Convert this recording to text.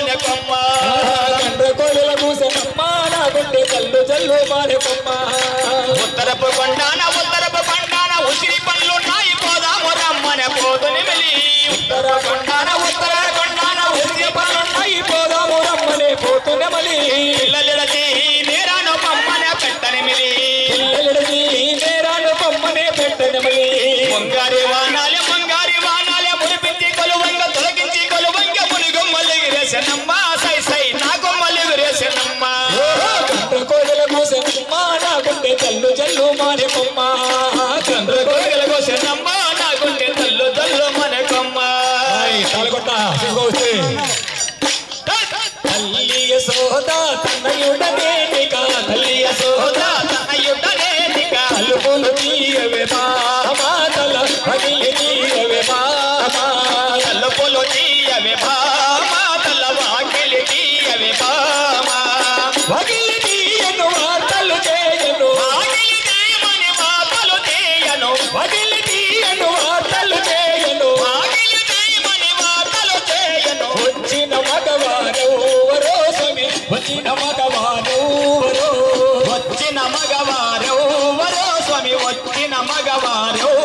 మన కొమ్మ కండ్ర కోడల కూసనమ్మ నా గుండె జల్లు జల్లు మారే కొమ్మ ఉత్తరపు కొండాన ఉత్తరపు కొండాన ఉసిరి పళ్ళున్నాయి పోదాము రమ్మన పోదు నిమిలి ఉత్తర కొండాన ఉత్తర కొండాన ఉసిరి పళ్ళున్నాయి పోదాము రమ్మనే పోతున్న మలి పిల్లలిడచి నేరాను పమ్మన పెట్టనిమిలి పిల్లలకి నేరాను బొమ్మనే పెట్టని మలి ముంగారి వానాలే ముంగారి వానాలే మురిపించి కొలువంగ తొలగించి కొలువంగ మునిగొమ్మలిగిరేసనమ్మ సై సై నా కొమ్మలిగిరేసనమ్మ కండ్ర కోడల కూసనమ్మ నా గుండె జల్లు జల్లు మారే కొమ్మ కండ్ర కోరికల కోసనమ్మ నా గుండె తల్లు తల్లు మన కొమ్మ తాలకొట్ట సిగ్గొస్తే తల్లి యశోద తన్నయుడనే నికా తల్లి యశోద తనయుడనే నిక తలుపులు తీయవే మామా తల పగిలి తీయవే మామా తలుపులు తీయవే భామా తల వాకిలి తీయవే భామా పగిలి తీయను వార్తలు చేయను వాకిలి తీయమని వాతలు తీయను పగిలి తీయను వార్తలు చేయను వాకిలి తీయమని వాతలు చేయను వచ్చిన మగవారెవరో స్వామి వచ్చిన మగవారెవరో వచ్చిన మగవారు వరో స్వామి వచ్చిన మగవారు